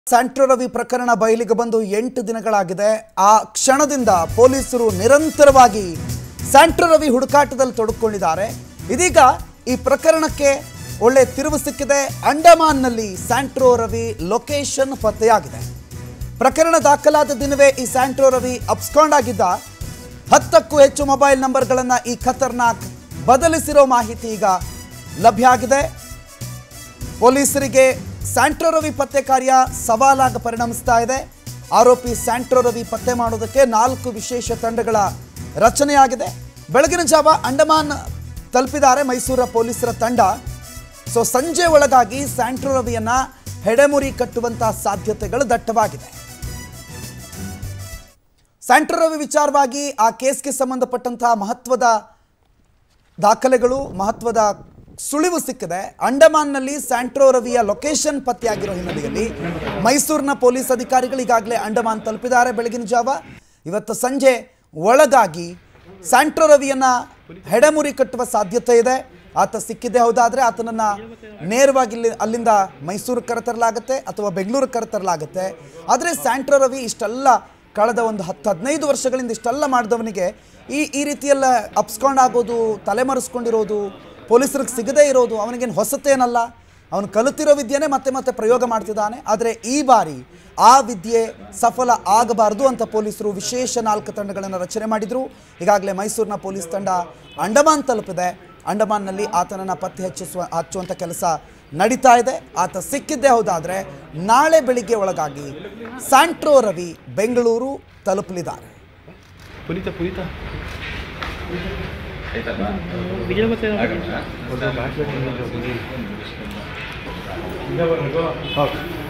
Santro Ravi ಪ್ರಕರಣ ಬಯಲಿಗೆ ಬಂದು ಎಂಟು ದಿನಗಳಾಗಿದೆ ಆ ಕ್ಷಣದಿಂದ ಪೊಲೀಸರು ನಿರಂತರವಾಗಿ ಸ್ಯಾಂಟ್ರೋ ರವಿ ಹುಡುಕಾಟದಲ್ಲಿ ತೊಡಕೊಂಡಿದ್ದಾರೆ ಇದೀಗ ಈ ಪ್ರಕರಣಕ್ಕೆ ಒಳ್ಳೆ ತಿರುವು ಸಿಕ್ಕಿದೆ ಅಂಡಮಾನ್ನಲ್ಲಿ ಸ್ಯಾಂಟ್ರೋ ರವಿ ಲೊಕೇಶನ್ ಪತ್ತೆಯಾಗಿದೆ ಪ್ರಕರಣ ದಾಖಲಾದ ದಿನವೇ ಈ ಸ್ಯಾಂಟ್ರೋ ರವಿ ಅಬ್ಸ್ಕಾಂಡ್ ಆಗಿದ್ದ ಹತ್ತಕ್ಕೂ ಹೆಚ್ಚು ಮೊಬೈಲ್ ನಂಬರ್ಗಳನ್ನು ಈ ಖತರ್ನಾಕ್ ಬದಲಿಸಿರೋ ಮಾಹಿತಿ ಈಗ ಲಭ್ಯ ಆಗಿದೆ ಪೊಲೀಸರಿಗೆ ಸ್ಯಾಂಟ್ರೋ ರವಿ ಪತ್ತೆ ಕಾರ್ಯ ಸವಾಲಾಗಿ ಪರಿಣಮಿಸ್ತಾ ಇದೆ ಆರೋಪಿ ಸ್ಯಾಂಟ್ರೋ ರವಿ ಪತ್ತೆ ಮಾಡೋದಕ್ಕೆ ನಾಲ್ಕು ವಿಶೇಷ ತಂಡಗಳ ರಚನೆಯಾಗಿದೆ ಬೆಳಗಿನ ಜಾವ ಅಂಡಮಾನ್ ತಲುಪಿದ್ದಾರೆ ಮೈಸೂರ ಪೊಲೀಸರ ತಂಡ ಸೊ ಸಂಜೆ ಒಳಗಾಗಿ ಸ್ಯಾಂಟ್ರೋ ರವಿಯನ್ನ ಹೆಡೆಮುರಿ ಕಟ್ಟುವಂತಹ ಸಾಧ್ಯತೆಗಳು ದಟ್ಟವಾಗಿದೆ ಸ್ಯಾಂಟ್ರೋ ರವಿ ವಿಚಾರವಾಗಿ ಆ ಕೇಸ್ಗೆ ಸಂಬಂಧಪಟ್ಟಂತಹ ಮಹತ್ವದ ದಾಖಲೆಗಳು ಮಹತ್ವದ ಸುಳಿವು ಸಿಕ್ಕಿದೆ ಅಂಡಮಾನ್ನಲ್ಲಿ ಸ್ಯಾಂಟ್ರೋ ರವಿಯ ಲೊಕೇಶನ್ ಪತ್ತೆಯಾಗಿರೋ ಹಿನ್ನೆಲೆಯಲ್ಲಿ ಮೈಸೂರಿನ ಪೊಲೀಸ್ ಅಧಿಕಾರಿಗಳು ಈಗಾಗಲೇ ಅಂಡಮಾನ್ ತಲುಪಿದ್ದಾರೆ ಬೆಳಗಿನ ಜಾವ ಇವತ್ತು ಸಂಜೆ ಒಳಗಾಗಿ ಸ್ಯಾಂಟ್ರೋ ರವಿಯನ್ನ ಹೆಡೆಮುರಿ ಕಟ್ಟುವ ಸಾಧ್ಯತೆ ಇದೆ ಆತ ಸಿಕ್ಕಿದ್ದೇ ಹೌದಾದ್ರೆ ಆತನನ್ನ ನೇರವಾಗಿ ಇಲ್ಲಿ ಅಲ್ಲಿಂದ ಮೈಸೂರಿಗೆ ಕರೆತರಲಾಗುತ್ತೆ ಅಥವಾ ಬೆಂಗಳೂರಿಗೆ ಕರೆತರಲಾಗುತ್ತೆ ಆದರೆ ಸ್ಯಾಂಟ್ರೋ ರವಿ ಇಷ್ಟೆಲ್ಲ ಕಳೆದ ಒಂದು ಹತ್ತು ಹದಿನೈದು ವರ್ಷಗಳಿಂದ ಇಷ್ಟೆಲ್ಲ ಮಾಡಿದವನಿಗೆ ಈ ಈ ರೀತಿಯೆಲ್ಲ ಅಪ್ಸ್ಕೊಂಡ್ ಆಗೋದು ತಲೆಮರೆಸ್ಕೊಂಡಿರೋದು ಪೊಲೀಸರಿಗೆ ಸಿಗದೇ ಇರೋದು ಅವನಿಗೇನು ಹೊಸತೇನಲ್ಲ ಅವನು ಕಲಿತಿರೋ ವಿದ್ಯೆನೇ ಮತ್ತೆ ಮತ್ತೆ ಪ್ರಯೋಗ ಮಾಡ್ತಿದ್ದಾನೆ ಆದರೆ ಈ ಬಾರಿ ಆ ವಿದ್ಯೆ ಸಫಲ ಆಗಬಾರದು ಅಂತ ಪೊಲೀಸರು ವಿಶೇಷ ನಾಲ್ಕು ತಂಡಗಳನ್ನು ರಚನೆ ಮಾಡಿದರು ಈಗಾಗಲೇ ಮೈಸೂರಿನ ಪೊಲೀಸ್ ತಂಡ ಅಂಡಮಾನ್ ತಲುಪಿದೆ ಅಂಡಮಾನ್ನಲ್ಲಿ ಆತನನ್ನು ಪತ್ತೆ ಹಚ್ಚಿಸುವ ಹಚ್ಚುವಂಥ ಕೆಲಸ ನಡೀತಾ ಇದೆ ಆತ ಸಿಕ್ಕಿದ್ದೇ ಹೌದಾದರೆ ನಾಳೆ ಬೆಳಿಗ್ಗೆ ಒಳಗಾಗಿ ಸ್ಯಾಂಟ್ರೋ ರವಿ ಬೆಂಗಳೂರು ತಲುಪಲಿದ್ದಾರೆ ಪುನೀತ ಪುನೀತ ವಿಜಯ ಮತ್ತೆ ಒಂದು ಬಾಟ್ಲಿ